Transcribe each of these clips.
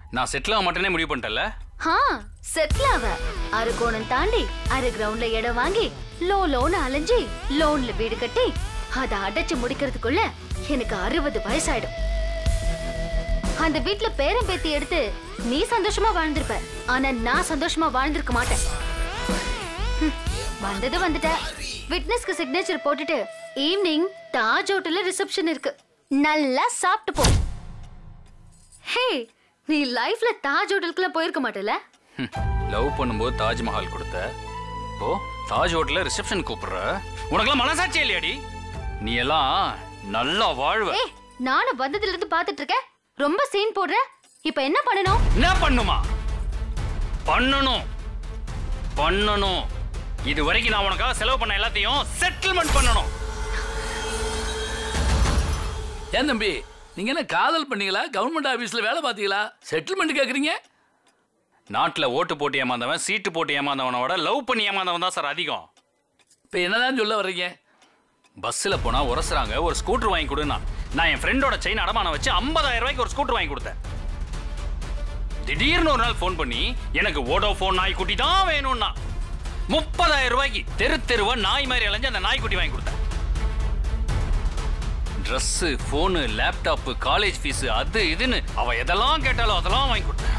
நான் செட்டில் ஆக மாட்டேனே முடிவு பண்ணிட்டேன்ல ஹா செட்டில் ஆவ அரக்கோணம் தாண்டி அரை கிரவுண்ட்ல இடம் வாங்கி லோ லோன் அலைஞ்சி லோன்ல வீடு கட்டி அதை அடைச்சு முடிக்கிறதுக்குள்ள எனக்கு அறுபது வயசாயிடும் அந்த வீட்ல பேரன் பேத்தி எடுத்து நீ சந்தோஷமா வாழ்ந்திருப்ப ஆனா நான் சந்தோஷமா வாழ்ந்திருக்க மாட்டேன் ஹம், வந்தது வந்துட்ட விட்னஸ்க்கு சிக்னேச்சர் போட்டுட்டு ஈவினிங் தாஜ் ஹோட்டல்ல ரிசப்ஷன் இருக்கு நல்லா சாப்பிட்டு போ ஹே நீ லைஃப்ல தாஜ் ஹோட்டலுக்குலாம் போயிருக்க மாட்டல லவ் பண்ணும்போது தாஜ்மஹால் கொடுத்த ஓ தாஜ் ஹோட்டல்ல ரிசப்ஷன் கூப்பிடுற உனக்கெல்லாம் மனசாட்சி இல்லையாடி நீ எல்லாம் நல்லா வாழ்வ ஏய் நானும் வந்ததுல இருந்து பாத்துட்டு இருக்கேன் ரொம்ப சீன் போடுற இப்ப என்ன பண்ணணும் என்ன பண்ணுமா பண்ணணும் பண்ணணும் இது வரைக்கும் நான் உனக்காக செலவு பண்ண எல்லாத்தையும் செட்டில்மெண்ட் பண்ணணும் ஏன் தம்பி நீங்க என்ன காதல் பண்ணீங்களா கவர்மெண்ட் ஆபீஸ்ல வேலை பார்த்தீங்களா செட்டில்மெண்ட் கேக்குறீங்க நாட்டில் ஓட்டு போட்டு ஏமாந்தவன் சீட்டு போட்டு ஏமாந்தவனோட லவ் பண்ணி ஏமாந்தவன் தான் சார் அதிகம் இப்ப என்னதான் சொல்ல வர்றீங்க பஸ்ஸில் போனா உரசுறாங்க ஒரு ஸ்கூட்டர் வாங்கி கொடுனா நான் என் ஃப்ரெண்டோட செயின் அடமானம் வச்சு 50000 ரூபாய்க்கு ஒரு ஸ்கூட்டர் வாங்கி கொடுத்தேன் திடீர்னு ஒரு நாள் ஃபோன் பண்ணி எனக்கு ஓடோஃபோன் நாய்க்குட்டி தான் வேணும்னா முப்பதாயிரம் ரூபாய்க்கு தெரு தெருவா நாய் மாதிரி அலைஞ்சு அந்த நாய்க்குட்டி வாங்கி கொடுத்தேன் dress phone laptop college fees அது இதுன்னு அவ எதெல்லாம் கேட்டாலும் அதெல்லாம் வாங்கி கொடுத்தேன்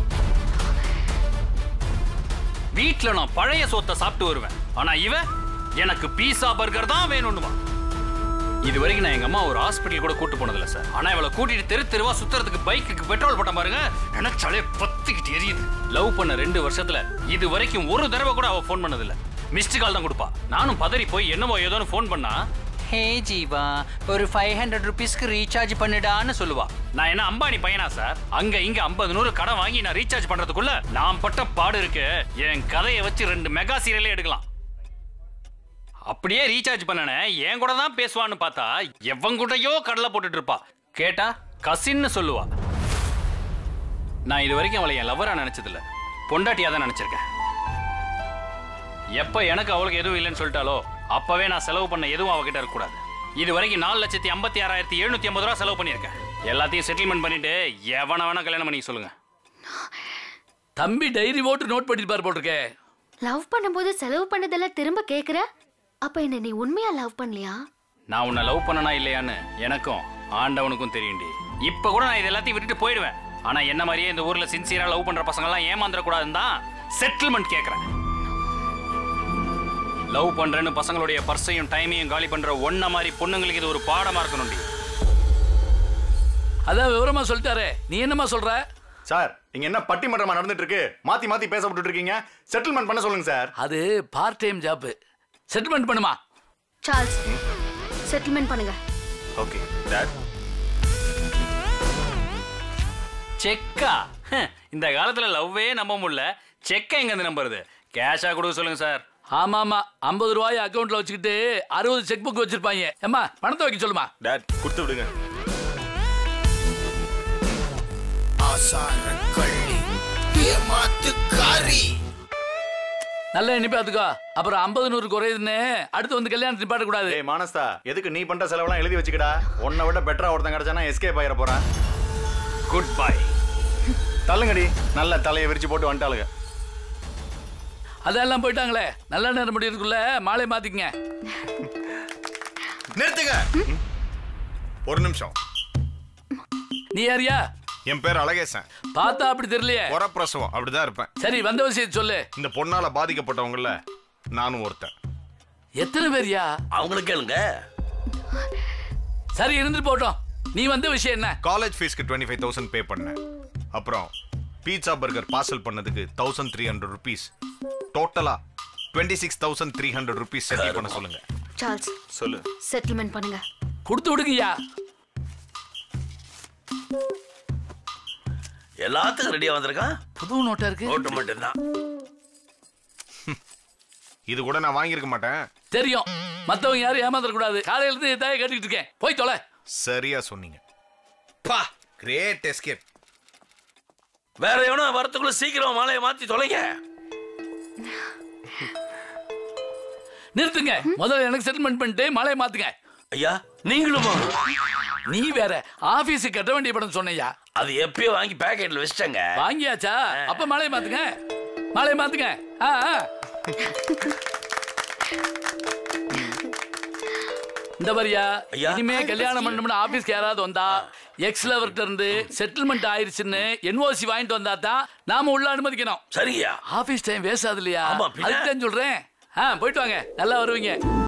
வீட்ல நான் பழைய சோத்தை சாப்பிட்டு வருவேன் ஆனா இவ எனக்கு பீஸா பர்கர் தான் வேணும்னுமா இது வரைக்கும் நான் எங்க அம்மா ஒரு ஹாஸ்பிட்டல் கூட கூட்டு போனதில்ல சார் ஆனா இவளை கூட்டிட்டு தெரு தெருவா சுத்துறதுக்கு பைக்குக்கு பெட்ரோல் போட்ட பாருங்க எனக்கு சலே பத்திக்கிட்டு எரியுது லவ் பண்ண ரெண்டு வருஷத்துல இது வரைக்கும் ஒரு தடவை கூட அவ ஃபோன் பண்ணதில்ல மிஸ்டு கால் தான் கொடுப்பா நானும் பதறி போய் என்னமோ ஏதோன்னு ஃபோன் பண்ணா ஹே ஜீவா ஒரு ஃபைவ் ஹண்ட்ரட் ருபீஸ்க்கு ரீசார்ஜ் பண்ணுடான்னு சொல்லுவா நான் என்ன அம்பானி பையனா சார் அங்க இங்க ஐம்பது நூறு கடன் வாங்கி நான் ரீசார்ஜ் பண்றதுக்குள்ள நான் பட்ட பாடு இருக்கு என் கதையை வச்சு ரெண்டு மெகா சீரியலே எடுக்கலாம் அப்படியே ரீசார்ஜ் பண்ணனே என் கூட தான் பேசுவான்னு பார்த்தா எவன் கூடயோ கடலை போட்டுட்டு இருப்பா கேட்டா கசின்னு சொல்லுவா நான் இது வரைக்கும் அவளை என் லவ்வரா நினைச்சதில்ல பொண்டாட்டியா தான் நினைச்சிருக்கேன் எப்ப எனக்கு அவளுக்கு எதுவும் இல்லைன்னு சொல்லிட்டாலோ அப்பவே நான் செலவு பண்ண எதுவும் அவகிட்ட இருக்கக்கூடாது இது வரைக்கும் நாலு லட்சத்தி ஐம்பத்தி ஆறாயிரத்தி எழுநூத்தி ஐம்பது ரூபா செலவு பண்ணியிருக்கேன் எல்லாத்தையும் செட்டில்மெண்ட் பண்ணிட்டு எவனை வேணா கல்யாணம் பண்ணி சொல்லுங்க தம்பி டைரி போட்டு நோட் பண்ணிட்டு பாரு போட்டிருக்கே லவ் பண்ணும்போது செலவு பண்ணதெல்லாம் திரும்ப கேக்குற அப்ப என்ன நீ உண்மையா லவ் பண்ணலையா நான் உன்னை லவ் பண்ணனா இல்லையான்னு எனக்கும் ஆண்டவனுக்கும் தெரியும்டி இப்ப கூட நான் இது எல்லாத்தையும் விட்டுட்டு போயிடுவேன் ஆனா என்ன மாதிரியே இந்த ஊர்ல சின்சியரா லவ் பண்ற பசங்க எல்லாம் ஏமாந்துட கூடாதுன்னு தான் செட்டில்மெண்ட் கேக்குறேன் லவ் பண்றேன்னு பசங்களுடைய பர்ஸையும் டைமையும் காலி பண்ற ஒன்ன மாதிரி பொண்ணுங்களுக்கு இது ஒரு பாடமா இருக்கணும்டி அதான் விவரமா சொல்லிட்டாரே நீ என்னமா சொல்ற சார் இங்க என்ன பட்டிமன்றமா நடந்துட்டு இருக்கு மாத்தி மாத்தி பேச விட்டுட்டு இருக்கீங்க செட்டில்மெண்ட் பண்ண சொல்லுங்க சார் அது பார்ட் டைம் ஜாப் செட்டில்மெண்ட் பண்ணுமா சார்ல்ஸ் செட்டில்மெண்ட் பண்ணுங்க ஓகே டாட் செக்கா ஹம், இந்த காலத்துல லவ்வே நம்ப முடியல செக்க எங்க இருந்து நம்புறது கேஷா கொடுக்க சொல்லுங்க சார் ஆமா ஆமா ஐம்பது ரூபாய் அக்கவுண்ட்ல வச்சுக்கிட்டு அறுபது செக் புக் வச்சிருப்பாங்க ஏம்மா பணத்தை வைக்க சொல்லுமா டாட் கொடுத்து விடுங்க ஆசார கள்ளி ஏமாத்துக்காரி நல்லா எண்ணி பார்த்துக்கோ அப்புறம் ஐம்பது நூறு குறையுதுன்னு அடுத்து வந்து கல்யாணம் நிப்பாட்ட கூடாது ஏய் மானஸ்தா எதுக்கு நீ பண்ற செலவெல்லாம் எழுதி வச்சுக்கடா உன்னை விட பெட்டரா ஒருத்தன் கிடைச்சானா எஸ்கேப் ஆயிர போறான் குட் பை தள்ளுங்கடி நல்ல தலையை விரிச்சு போட்டு வந்துட்டாளுங்க அதெல்லாம் போயிட்டாங்களே நல்ல நேரம் முடியறதுக்குள்ள மாலை மாத்திக்கங்க நிறுத்துங்க ஒரு நிமிஷம் நீ யாரியா என் பேர் அழகேசன் பார்த்தா அப்படி தெரியலையே வரப்பிரசவம் அப்படிதான் இருப்பேன் சரி வந்த விஷயத்தை சொல்லு இந்த பொண்ணால பாதிக்கப்பட்டவங்கள நானும் ஒருத்தன் எத்தனை பேர்யா அவங்களுக்கு கேளுங்க சரி இருந்துட்டு போட்டோம் நீ வந்த விஷயம் என்ன காலேஜ் ஃபீஸ்க்கு டுவெண்ட்டி ஃபைவ் தௌசண்ட் பே பண்ணேன் அப்புறம் பீட்சா பர்கர் பார்சல் பண்ணதுக்கு தௌசண்ட் த்ரீ ஹண்ட்ரட் ருபீஸ் டோட்டலா twenty six thousand three hundred rupees settle பண்ண சொல்லுங்க சார்ல்ஸ் சொல்லு செட்டில்மெண்ட் பண்ணுங்க கொடுத்து விடுங்கய்யா எல்லாத்துக்கும் ரெடியா வந்திருக்கான் புது நோட்டா இருக்கு நோட்டு மட்டும்தான் இது கூட நான் வாங்கியிருக்க மாட்டேன் தெரியும் மத்தவங்க யாரும் ஏமாந்துட கூடாது காலையில இருந்து இதாய கேட்டுக்கிட்டு இருக்கேன் போய் தொலை சரியா சொன்னீங்க பா கிரேட் எஸ்கேப் வேற எவனோ வரத்துக்குள்ள சீக்கிரம் மாலையை மாத்தி தொலைங்க நிறுத்துங்க முதல்ல எனக்கு செட்டில்மெண்ட் பண்ணிட்டு மழையை மாத்துங்க ஐயா நீங்களுமா நீ வேற ஆபீஸ் கட்ட வேண்டிய படம் சொன்னையா அது எப்பயோ வாங்கி பேக்கெட்ல வச்சிட்டேங்க வாங்கியாச்சா அப்ப மாலையை மாத்துங்க மாலையை மாத்துங்க ஆ, ஆ. இந்த மாதிரியா ஐயா. இனிமே கல்யாணம் பண்ணணும்னு ஆபீஸ்க்கு யாராவது வந்தா எக்ஸ் லவர்கிட்ட இருந்து செட்டில்மெண்ட் ஆயிருச்சுன்னு என்ஓசி வாங்கிட்டு வந்தா தான் நாம உள்ள அனுமதிக்கணும் சரியா ஆபீஸ் டைம் வேஸ்ட் ஆகுது இல்லையா ஆமா, பின்ன? அதுக்கு தான் சொல்றேன் ஆ போயிட்டு வாங்க நல்லா வருவீங்க